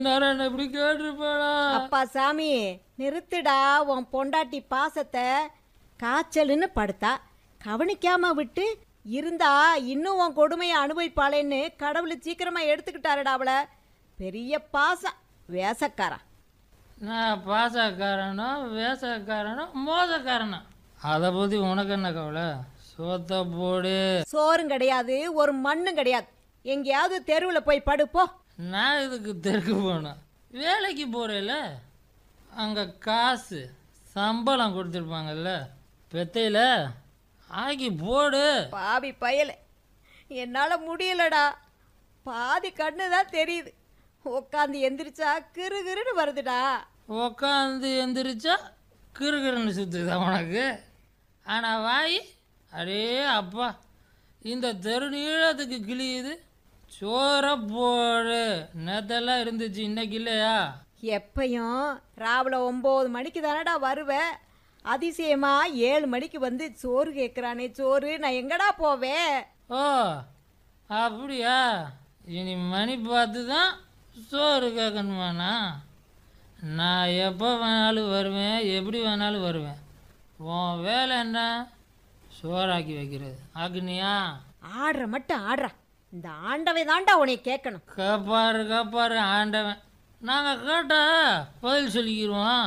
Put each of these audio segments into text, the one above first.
நான் இப்படி கேட்டிருப்பேனா அப்பா சாமி நிறுத்துடா உன் பொண்டாட்டி பாசத்தை காய்ச்சல்னு படுத்தா கவனிக்காம விட்டு இருந்தா இன்னும் உன் கொடுமையை அனுபவிப்பாளேன்னு கடவுள் சீக்கிரமா எடுத்துக்கிட்டாருடா அவளை பெரிய பாசம் வேசக்காரா நான் பாசக்காரனோ வேசக்காரனோ மோசக்காரனோ அதை பற்றி உனக்கு என்ன கவலை சோத்த போடு சோறும் கிடையாது ஒரு மண்ணும் கிடையாது எங்கேயாவது தெருவில் போய் படுப்போ நான் இதுக்கு தெற்கு போனேன் வேலைக்கு போகிறேல அங்கே காசு சம்பளம் கொடுத்துருப்பாங்கல்ல பெத்தையில் ஆக்கி போடு பாவி பயல என்னால் முடியலடா பாதி கண்ணு தான் தெரியுது உட்காந்து எந்திரிச்சா கிறு கிறுன்னு வருதுடா உக்காந்து எந்திரிச்சா கிறுகிறுன்னு சுற்றுதா உனக்கு ஆனால் வாய் அடே அப்பா இந்த தெரு நீளத்துக்கு கிழியுது சோற போடு நேத்தெல்லாம் இருந்துச்சு இன்னைக்கு இல்லையா எப்பயும் ராவில ஒம்பது மணிக்கு தானடா வருவேன் அதிசயமா ஏழு மணிக்கு வந்து சோறு கேட்குறானே சோறு நான் எங்கடா போவேன் ஓ அப்படியா இனி மணி பார்த்து தான் சோறு கேட்கணுமாண்ணா நான் எப்போ வேணாலும் வருவேன் எப்படி வேணாலும் வருவேன் உன் வேலை என்ன சோறாக்கி வைக்கிறது அக்னியா ஆடுற மட்டும் ஆடுறா இந்த ஆண்டவை தான்டா உன்னை கேட்கணும் கேப்பாரு கேப்பாரு ஆண்டவன் நாங்கள் கேட்டா பதில் சொல்லிக்கிருவோம்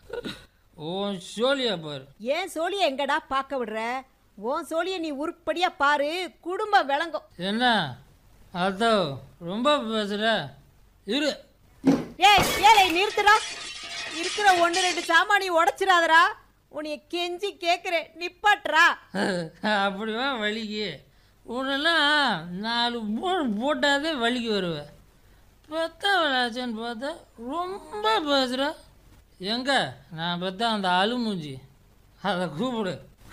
உன் சோழியா பாரு ஏன் சோழியை எங்கடா பார்க்க விடுற உன் சோழியை நீ உருப்படியா பாரு குடும்பம் விளங்கும் என்ன அதோ ரொம்ப பேசுகிற இரு ஏய் ஏழை நிறுத்துடா இருக்கிற ஒன்று ரெண்டு சாமானி உடைச்சிடாதடா உன்னைய கெஞ்சி கேட்குறேன் நிப்பாட்டுறா அப்படிவா வலிக்கு உன்னெல்லாம் நாலு மூணு போட்டாதே வலிக்கு வருவேன் பெத்த விளாச்சேன்னு பார்த்தா ரொம்ப பேசுகிற எங்க நான் பெத்த அந்த அழுமூஞ்சி அதை கூப்பிடு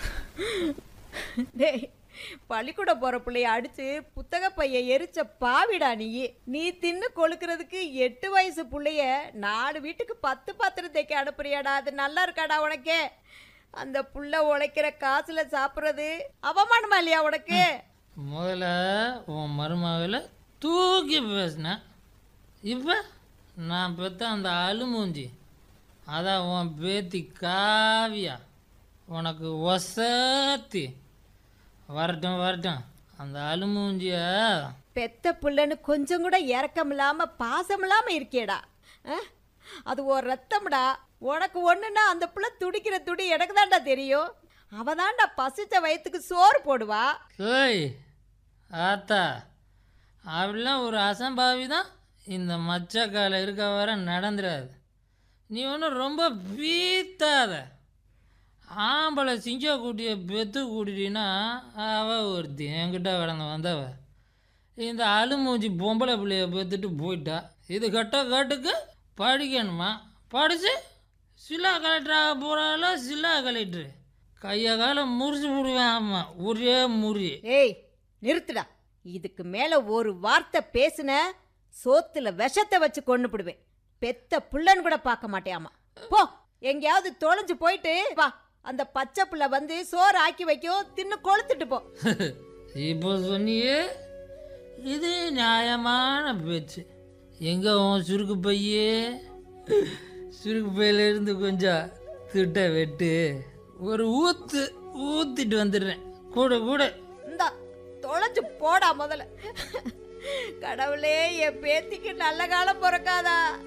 டேய் பள்ளிக்கூட போகிற பிள்ளைய அடிச்சு புத்தக பைய எரிச்ச பாவிடா நீ நீ தின்னு கொழுக்கிறதுக்கு எட்டு வயசு புள்ளைய நாலு வீட்டுக்கு பத்து பாத்திரம் தைக்க அனுப்புறியாடா அது நல்லா இருக்காடா உனக்கே அந்த புள்ள உழைக்கிற காசுல சாப்பிட்றது அவமானமா இல்லையா உனக்கு முதல்ல உன் மருமகளை தூக்கி பேசினேன் இப்போ நான் பெத்த அந்த அழுமூஞ்சி அதான் உன் பேத்தி காவியா உனக்கு ஒசத்தி வரட்டும் வரட்டும் அந்த அழுமூஞ்சிய பெத்த புள்ளன்னு கொஞ்சம் கூட இறக்கம் இல்லாம பாசம் இல்லாம இருக்கேடா அஹ்? அது ஒரு ரத்தம்டா உனக்கு ஒண்ணுன்னா அந்த புள்ள துடிக்கிற துடி எனக்கு தான்டா தெரியும் அவ தான்டா பசிச்ச வயித்துக்கு சோறு போடுவா ஏய் ஆத்தா அப்படிலாம் ஒரு அசம்பாவி தான் இந்த மச்சக்கால இருக்க வர நடந்துடாது நீ ஒன்றும் ரொம்ப பீத்தாத ஆம்பளை சிங்க கூட்டிய பெத்து கூட்டிட்டினா அவ ஒருத்தி என்கிட்ட கடந்து வந்தவ இந்த அழுமூஞ்சி பொம்பளை பிள்ளைய பெத்துட்டு போயிட்டா இது கட்ட கட்டுக்கு படிக்கணுமா படித்து சில்லா கலெக்டராக போகிறாலோ சில்லா கலெக்டரு கையை காலம் முறிச்சு விடுவேன் ஆமாம் ஒரே முறி ஏய் நிறுத்துடா இதுக்கு மேல ஒரு வார்த்தை பேசுன சோத்துல விஷத்தை வச்சு கொண்டு போடுவேன் பெத்த புள்ளன்னு கூட பார்க்க மாட்டேயாமா போ எங்கேயாவது தொலைஞ்சு போயிட்டு வா அந்த பச்சை புள்ள வந்து சோறு ஆக்கி வைக்கும் தின்னு கொளுத்துட்டு போ இப்போ சொன்னியே இது நியாயமான பேச்சு எங்கே உன் சுருக்கு பையே சுருக்கு பையிலேருந்து கொஞ்சம் திட்ட வெட்டு ஒரு ஊத்து ஊத்திட்டு வந்துடுறேன் கூட கூட இந்தா தொலைஞ்சு போடா முதல்ல கடவுளே என் பேத்திக்கு நல்ல காலம் பிறக்காதா